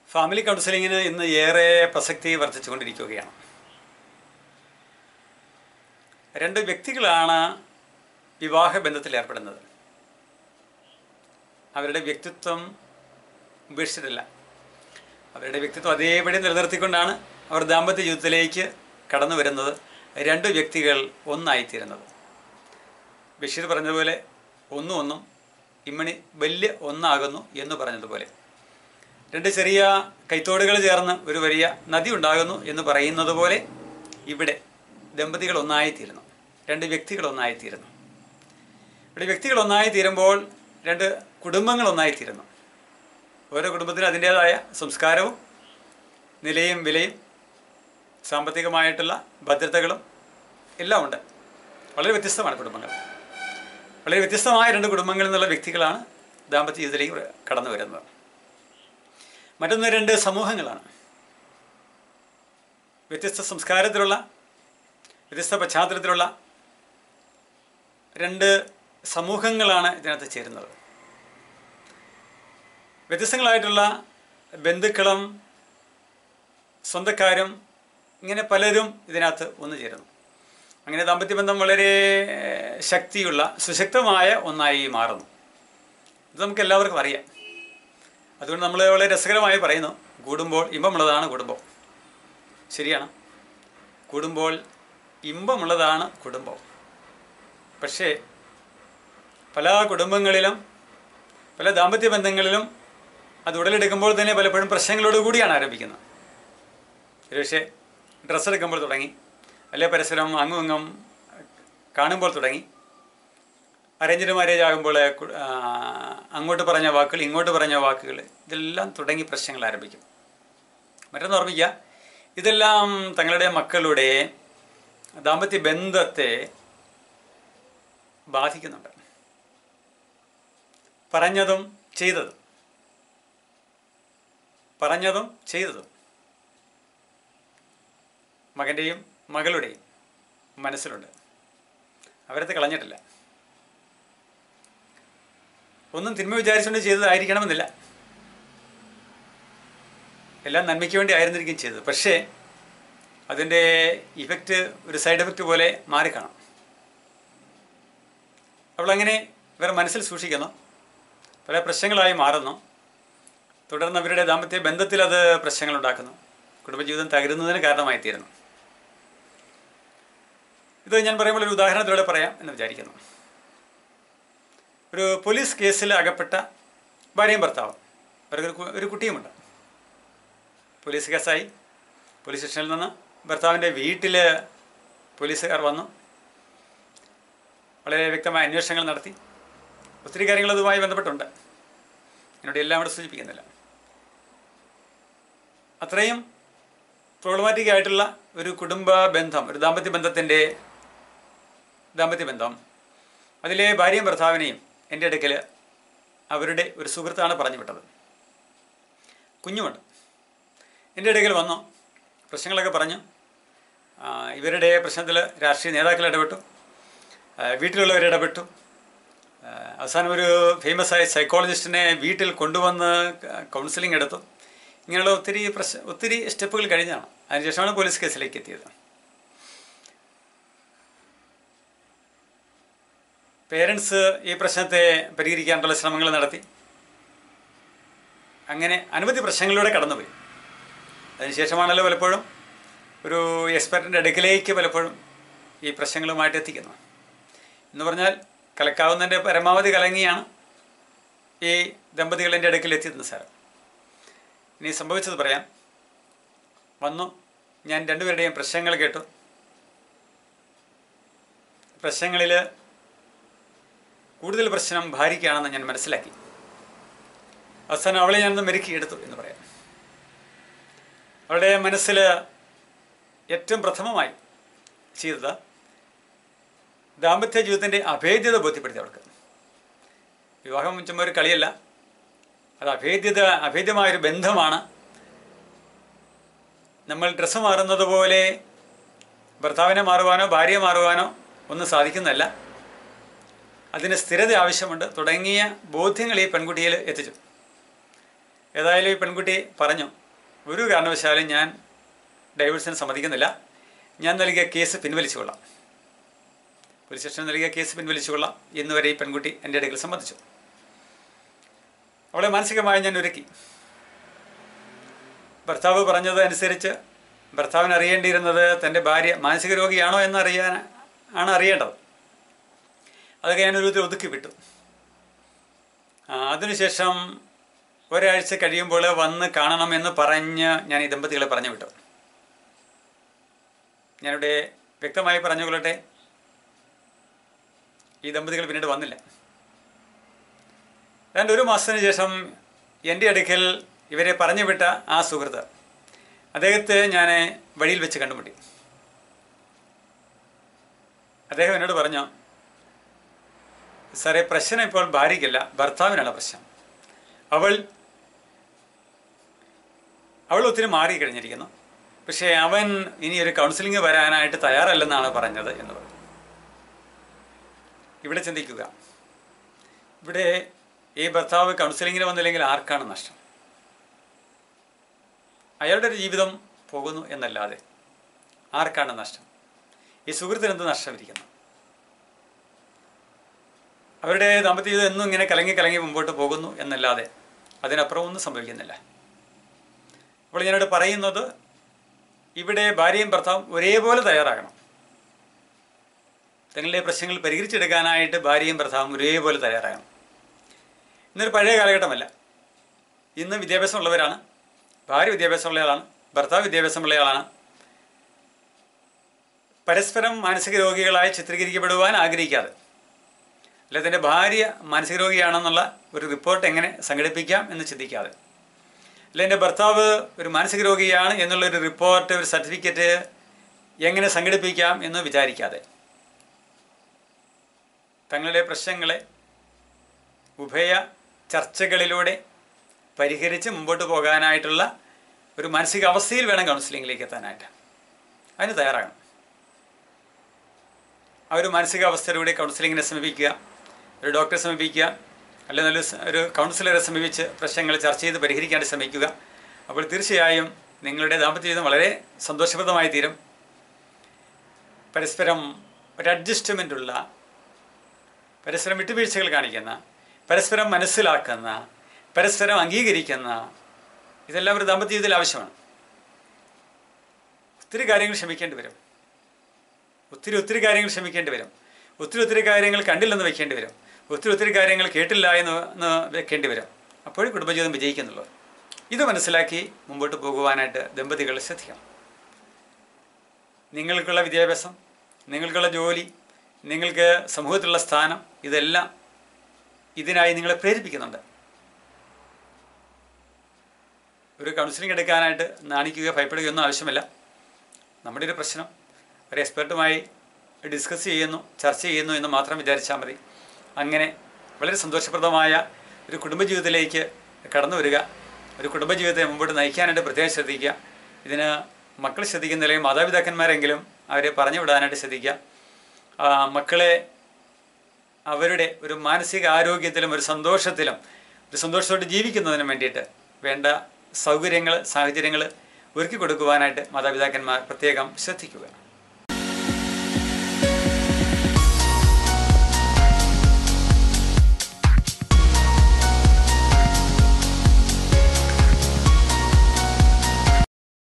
family കൗൺസിലിങ്ങിന് ഇന്ന് ഏറെ പ്രസക്തി വർദ്ധിച്ചുകൊണ്ടിരിക്കുകയാണ് രണ്ട് വ്യക്തികളാണ് വിവാഹ ബന്ധത്തിൽ ഏർപ്പെടുന്നത് അവരുടെ വ്യക്തിത്വം ഉപേക്ഷിച്ചിട്ടില്ല അവരുടെ വ്യക്തിത്വം അതേപടി നിലനിർത്തിക്കൊണ്ടാണ് അവർ ദാമ്പത്യ ജീവിതത്തിലേക്ക് കടന്നു വരുന്നത് രണ്ട് വ്യക്തികൾ ഒന്നായിത്തീരുന്നത് ബഷീർ പറഞ്ഞതുപോലെ ഒന്നും ഒന്നും ഇമ്മണി വലിയ ഒന്നാകുന്നു എന്ന് പറഞ്ഞതുപോലെ രണ്ട് ചെറിയ കൈത്തോടുകൾ ചേർന്ന് ഒരു വലിയ നദി ഉണ്ടാകുന്നു എന്ന് പറയുന്നത് പോലെ ഇവിടെ ദമ്പതികൾ ഒന്നായിത്തീരുന്നു രണ്ട് വ്യക്തികൾ ഒന്നായിത്തീരുന്നു ഇവിടെ വ്യക്തികൾ ഒന്നായിത്തീരുമ്പോൾ രണ്ട് കുടുംബങ്ങൾ ഒന്നായിത്തീരുന്നു ഓരോ കുടുംബത്തിനും അതിൻ്റേതായ സംസ്കാരവും നിലയും വിലയും സാമ്പത്തികമായിട്ടുള്ള ഭദ്രതകളും എല്ലാം ഉണ്ട് വളരെ വ്യത്യസ്തമാണ് കുടുംബങ്ങൾ വളരെ വ്യത്യസ്തമായ രണ്ട് കുടുംബങ്ങളിൽ നിന്നുള്ള വ്യക്തികളാണ് ദാമ്പത്യ ജീവിതത്തിലേക്ക് കടന്നു വരുന്നത് മറ്റൊന്ന് രണ്ട് സമൂഹങ്ങളാണ് വ്യത്യസ്ത സംസ്കാരത്തിലുള്ള വ്യത്യസ്ത പശ്ചാത്തലത്തിലുള്ള രണ്ട് സമൂഹങ്ങളാണ് ഇതിനകത്ത് ചേരുന്നത് വ്യത്യസ്തങ്ങളായിട്ടുള്ള ബന്ധുക്കളും സ്വന്തക്കാരും ഇങ്ങനെ പലരും ഇതിനകത്ത് ഒന്നു ചേരുന്നു അങ്ങനെ ദാമ്പത്യബന്ധം വളരെ ശക്തിയുള്ള സുശക്തമായ ഒന്നായി മാറുന്നു ഇത് നമുക്ക് എല്ലാവർക്കും അറിയാം അതുകൊണ്ട് നമ്മൾ വളരെ രസകരമായി പറയുന്നു കൂടുമ്പോൾ ഇമ്പമുള്ളതാണ് കുടുംബം ശരിയാണ് കൂടുമ്പോൾ ഇമ്പമുള്ളതാണ് കുടുംബം പക്ഷേ പല കുടുംബങ്ങളിലും പല ദാമ്പത്യ ബന്ധങ്ങളിലും അത് ഉടലെടുക്കുമ്പോൾ തന്നെ പലപ്പോഴും പ്രശ്നങ്ങളോട് കൂടിയാണ് ആരംഭിക്കുന്നത് ഒരുപക്ഷെ ഡ്രസ്സ് എടുക്കുമ്പോൾ തുടങ്ങി അല്ലെ പരസ്പരം അങ്ങും ഇങ്ങും കാണുമ്പോൾ തുടങ്ങി അറേഞ്ച്ഡ് മാരേജ് ആകുമ്പോൾ അങ്ങോട്ട് പറഞ്ഞ വാക്കുകൾ ഇങ്ങോട്ട് പറഞ്ഞ വാക്കുകൾ ഇതെല്ലാം തുടങ്ങി പ്രശ്നങ്ങൾ ആരംഭിക്കും മറ്റൊന്ന് ഓർമ്മിക്കുക ഇതെല്ലാം തങ്ങളുടെ മക്കളുടെ ദാമ്പത്യ ബന്ധത്തെ ബാധിക്കുന്നുണ്ട് പറഞ്ഞതും ചെയ്തതും പറഞ്ഞതും ചെയ്തതും മകൻ്റെയും മകളുടെയും മനസ്സിലുണ്ട് അവരത് കളഞ്ഞിട്ടില്ല ഒന്നും തിന്മ വിചാരിച്ചുകൊണ്ട് ചെയ്തതായിരിക്കണമെന്നില്ല എല്ലാം നന്മയ്ക്ക് വേണ്ടി ആയിരുന്നിരിക്കും ചെയ്തത് പക്ഷേ അതിൻ്റെ ഇഫക്റ്റ് ഒരു സൈഡ് എഫക്റ്റ് പോലെ മാറിക്കാണും അപ്പോൾ അങ്ങനെ ഇവർ മനസ്സിൽ സൂക്ഷിക്കുന്നു പല പ്രശ്നങ്ങളായി മാറുന്നു തുടർന്ന് അവരുടെ ദാമ്പത്യ ബന്ധത്തിൽ അത് പ്രശ്നങ്ങളുണ്ടാക്കുന്നു കുടുംബജീവിതം തകരുന്നതിന് കാരണമായി തീരുന്നു ഇത് ഞാൻ പറയുമ്പോൾ ഒരു ഉദാഹരണത്തിലൂടെ പറയാം എന്ന് വിചാരിക്കുന്നു ഒരു പോലീസ് കേസിൽ അകപ്പെട്ട ഭാര്യയും ഭർത്താവും അവർക്ക് ഒരു കുട്ടിയുമുണ്ട് പോലീസ് കേസായി പോലീസ് സ്റ്റേഷനിൽ നിന്ന് ഭർത്താവിൻ്റെ വീട്ടിൽ പോലീസുകാർ വന്നു വളരെ വ്യക്തമായ അന്വേഷണങ്ങൾ നടത്തി ഒത്തിരി കാര്യങ്ങൾ അതുമായി ബന്ധപ്പെട്ടുണ്ട് എന്നോട് എല്ലാം ഇവിടെ സൂചിപ്പിക്കുന്നില്ല അത്രയും പ്രോബ്ലമാറ്റിക് ആയിട്ടുള്ള ഒരു കുടുംബ ബന്ധം ഒരു ദാമ്പത്യ ബന്ധത്തിൻ്റെ ദാമ്പത്യ ബന്ധം അതിലെ ഭാര്യയും ഭർത്താവിനെയും എൻ്റെ അടുക്കൽ അവരുടെ ഒരു സുഹൃത്താണ് പറഞ്ഞു വിട്ടത് കുഞ്ഞുമുണ്ട് എൻ്റെ അടുക്കൽ വന്നു പ്രശ്നങ്ങളൊക്കെ പറഞ്ഞു ഇവരുടെ പ്രശ്നത്തിൽ രാഷ്ട്രീയ നേതാക്കൾ ഇടപെട്ടു വീട്ടിലുള്ളവർ ഇടപെട്ടു അവസാനം ഒരു ഫേമസ് ആയ സൈക്കോളജിസ്റ്റിനെ വീട്ടിൽ കൊണ്ടുവന്ന് കൗൺസിലിംഗ് എടുത്തു ഇങ്ങനെയുള്ള ഒത്തിരി പ്രശ്ന ഒത്തിരി സ്റ്റെപ്പുകൾ കഴിഞ്ഞാണ് അതിനുശേഷമാണ് പോലീസ് കേസിലേക്ക് എത്തിയത് പേരൻസ് ഈ പ്രശ്നത്തെ പരിഹരിക്കാനുള്ള ശ്രമങ്ങൾ നടത്തി അങ്ങനെ അനവധി പ്രശ്നങ്ങളിലൂടെ കടന്നുപോയി അതിനുശേഷമാണല്ലോ പലപ്പോഴും ഒരു എക്സ്പെർട്ടിൻ്റെ അടുക്കിലേക്ക് പലപ്പോഴും ഈ പ്രശ്നങ്ങളുമായിട്ട് എത്തിക്കുന്നത് എന്ന് പറഞ്ഞാൽ കലക്കാവുന്നതിൻ്റെ പരമാവധി കലങ്ങിയാണ് ഈ ദമ്പതികൾ എൻ്റെ അടുക്കൽ എത്തിയത് സാർ ഇനി സംഭവിച്ചത് പറയാം വന്നു ഞാൻ രണ്ടുപേരുടെയും പ്രശ്നങ്ങൾ കേട്ടു പ്രശ്നങ്ങളിൽ കൂടുതൽ പ്രശ്നം ഭാര്യയ്ക്കാണെന്ന് ഞാൻ മനസ്സിലാക്കി അവസാനം അവളെ ഞാനൊന്ന് മെരുക്കിയെടുത്തു എന്ന് പറയാം അവളുടെ മനസ്സിൽ ഏറ്റവും പ്രഥമമായി ചെയ്തത് ദാമ്പത്യ ജീവിതത്തിൻ്റെ അഭേദ്യത ബോധ്യപ്പെടുത്തി അവൾക്ക് വിവാഹം ചുമ്മാ ഒരു കളിയല്ല അത് അഭേദ്യത അഭേദ്യമായൊരു ബന്ധമാണ് നമ്മൾ ഡ്രസ്സ് മാറുന്നത് പോലെ ഭർത്താവിനെ മാറുവാനോ ഭാര്യയെ മാറുവാനോ ഒന്നും സാധിക്കുന്നതല്ല അതിന് സ്ഥിരത ആവശ്യമുണ്ട് തുടങ്ങിയ ബോധ്യങ്ങൾ ഈ പെൺകുട്ടിയിൽ എത്തിച്ചു ഏതായാലും ഈ പെൺകുട്ടി പറഞ്ഞു ഒരു കാരണവശാലും ഞാൻ ഡൈവേഴ്സിന് സമ്മതിക്കുന്നില്ല ഞാൻ നൽകിയ കേസ് പിൻവലിച്ചുകൊള്ളാം പോലീസ് സ്റ്റേഷനിൽ നൽകിയ കേസ് പിൻവലിച്ചുകൊള്ളാം എന്ന് വരെ ഈ പെൺകുട്ടി എൻ്റെ അടുക്കൽ സമ്മതിച്ചു അവളെ മാനസികമായി ഞാൻ ഒരുക്കി ഭർത്താവ് പറഞ്ഞത് അനുസരിച്ച് ഭർത്താവിന് അറിയേണ്ടിയിരുന്നത് തൻ്റെ ഭാര്യ മാനസിക രോഗിയാണോ എന്നറിയാൻ ആണ് അറിയേണ്ടത് അതൊക്കെ ഞാൻ ഒരു വിധത്തിൽ ഒതുക്കി വിട്ടു ആ, അതിനുശേഷം ഒരാഴ്ച കഴിയുമ്പോൾ വന്ന് കാണണമെന്ന് പറഞ്ഞ് ഞാൻ ഈ ദമ്പതികളെ പറഞ്ഞു വിട്ടു ഞാനിവിടെ വ്യക്തമായി പറഞ്ഞുകൊള്ളട്ടെ ഈ ദമ്പതികൾ പിന്നീട് വന്നില്ല ഏതാണ്ട് ഒരു മാസത്തിന് ശേഷം എൻ്റെ അടുക്കൽ ഇവരെ പറഞ്ഞു വിട്ട ആ സുഹൃത്ത് അദ്ദേഹത്തെ ഞാൻ വഴിയിൽ വെച്ച് കണ്ടുമുട്ടി അദ്ദേഹം എന്നോട് പറഞ്ഞു സാറേ പ്രശ്നം ഇപ്പോൾ ഭാര്യയ്ക്കല്ല ഭർത്താവിനാണ് പ്രശ്നം അവൾ അവൾ ഒത്തിരി മാറി കഴിഞ്ഞിരിക്കുന്നു പക്ഷേ അവൻ ഇനി ഒരു കൗൺസിലിംഗ് വരാനായിട്ട് തയ്യാറല്ലെന്നാണ് പറഞ്ഞത് എന്ന് പറഞ്ഞു ഇവിടെ ചിന്തിക്കുക ഇവിടെ ഈ ഭർത്താവ് കൗൺസിലിങ്ങിന് വന്നില്ലെങ്കിൽ ആർക്കാണ് നഷ്ടം അയാളുടെ ഒരു ജീവിതം പോകുന്നു എന്നല്ലാതെ ആർക്കാണ് നഷ്ടം ഈ സുഹൃത്തിന് എന്ത് നഷ്ടമിരിക്കുന്നു അവരുടെ ദാമ്പത്യ ജീവിതം എന്നും ഇങ്ങനെ കലങ്ങി കലങ്ങി മുമ്പോട്ട് പോകുന്നു എന്നല്ലാതെ അതിനപ്പുറം ഒന്നും സംഭവിക്കുന്നില്ല അപ്പോൾ ഞാനിവിടെ പറയുന്നത് ഇവിടെ ഭാര്യയും ഭർത്താവും ഒരേപോലെ തയ്യാറാകണം തങ്ങളുടെ പ്രശ്നങ്ങൾ പരിഹരിച്ചെടുക്കാനായിട്ട് ഭാര്യയും ഭർത്താവും ഒരേപോലെ തയ്യാറാകണം ഇന്നൊരു പഴയ കാലഘട്ടമല്ല ഇന്ന് വിദ്യാഭ്യാസമുള്ളവരാണ് ഭാര്യ വിദ്യാഭ്യാസമുള്ളയാളാണ് ഭർത്താവ് വിദ്യാഭ്യാസമുള്ളയാളാണ് പരസ്പരം മാനസിക രോഗികളായി ചിത്രീകരിക്കപ്പെടുവാൻ ആഗ്രഹിക്കാതെ അല്ലെ തൻ്റെ ഭാര്യ മാനസിക രോഗിയാണെന്നുള്ള ഒരു റിപ്പോർട്ട് എങ്ങനെ സംഘടിപ്പിക്കാം എന്ന് ചിന്തിക്കാതെ അല്ലെ എൻ്റെ ഭർത്താവ് ഒരു മാനസിക രോഗിയാണ് എന്നുള്ളൊരു റിപ്പോർട്ട് ഒരു സർട്ടിഫിക്കറ്റ് എങ്ങനെ സംഘടിപ്പിക്കാം എന്ന് വിചാരിക്കാതെ തങ്ങളുടെ പ്രശ്നങ്ങളെ ഉഭയ ചർച്ചകളിലൂടെ പരിഹരിച്ച് മുമ്പോട്ട് പോകാനായിട്ടുള്ള ഒരു മാനസികാവസ്ഥയിൽ വേണം കൗൺസിലിങ്ങിലേക്ക് എത്താനായിട്ട് അതിന് തയ്യാറാകണം ആ ഒരു മാനസികാവസ്ഥയിലൂടെ കൗൺസിലിങ്ങിനെ സമീപിക്കുക ഒരു ഡോക്ടറെ സമീപിക്കുക അല്ലെങ്കിൽ നല്ല സ- ഒരു കൗൺസിലറെ സമീപിച്ച് പ്രശ്നങ്ങൾ ചർച്ച ചെയ്ത് പരിഹരിക്കാൻ ശ്രമിക്കുക അപ്പോൾ തീർച്ചയായും നിങ്ങളുടെ ദാമ്പത്യ ജീവിതം വളരെ സന്തോഷപ്രദമായി തീരും പരസ്പരം ഒരു അഡ്ജസ്റ്റ്മെൻ്റ് ഉള്ള പരസ്പരം വിട്ടുവീഴ്ചകൾ കാണിക്കുന്ന പരസ്പരം മനസ്സിലാക്കുന്ന പരസ്പരം അംഗീകരിക്കുന്ന ഇതെല്ലാം ഒരു ദാമ്പത്യ ജീവിതത്തിൽ ആവശ്യമാണ് ഒത്തിരി കാര്യങ്ങൾ ക്ഷമിക്കേണ്ടി വരും ഒത്തിരി ഒത്തിരി കാര്യങ്ങൾ ക്ഷമിക്കേണ്ടി വരും ഒത്തിരി ഒത്തിരി കാര്യങ്ങൾ കണ്ടില്ലെന്ന് വെക്കേണ്ടി വരും ഒത്തിരി ഒത്തിരി കാര്യങ്ങൾ കേട്ടില്ല എന്ന് എന്ന് വെക്കേണ്ടി വരും അപ്പോഴും കുടുംബജീവിതം വിജയിക്കുന്നുള്ളൂ ഇത് മനസ്സിലാക്കി മുമ്പോട്ട് പോകുവാനായിട്ട് ദമ്പതികൾ ശ്രദ്ധിക്കണം നിങ്ങൾക്കുള്ള വിദ്യാഭ്യാസം നിങ്ങൾക്കുള്ള ജോലി നിങ്ങൾക്ക് സമൂഹത്തിലുള്ള സ്ഥാനം ഇതെല്ലാം ഇതിനായി നിങ്ങളെ പ്രേരിപ്പിക്കുന്നുണ്ട് ഒരു കൗൺസിലിംഗ് എടുക്കാനായിട്ട് നാണിക്കുക ഭയപ്പെടുകയൊന്നും ആവശ്യമില്ല നമ്മുടെ ഒരു പ്രശ്നം ഒരു എക്സ്പെർട്ടുമായി ഡിസ്കസ് ചെയ്യുന്നു ചർച്ച ചെയ്യുന്നു എന്ന് മാത്രം വിചാരിച്ചാൽ മതി അങ്ങനെ വളരെ സന്തോഷപ്രദമായ ഒരു കുടുംബജീവിതത്തിലേക്ക് കടന്നു വരിക ഒരു കുടുംബജീവിതത്തെ മുമ്പോട്ട് നയിക്കാനായിട്ട് പ്രത്യേകം ശ്രദ്ധിക്കുക ഇതിന് മക്കൾ ശ്രദ്ധിക്കുന്നില്ലെങ്കിൽ മാതാപിതാക്കന്മാരെങ്കിലും അവരെ പറഞ്ഞു വിടാനായിട്ട് ശ്രദ്ധിക്കുക ആ, മക്കളെ അവരുടെ ഒരു മാനസിക ആരോഗ്യത്തിലും ഒരു സന്തോഷത്തിലും ഒരു സന്തോഷത്തോടെ ജീവിക്കുന്നതിനും വേണ്ടിയിട്ട് വേണ്ട സൗകര്യങ്ങൾ സാഹചര്യങ്ങൾ ഒരുക്കി കൊടുക്കുവാനായിട്ട് മാതാപിതാക്കന്മാർ പ്രത്യേകം ശ്രദ്ധിക്കുക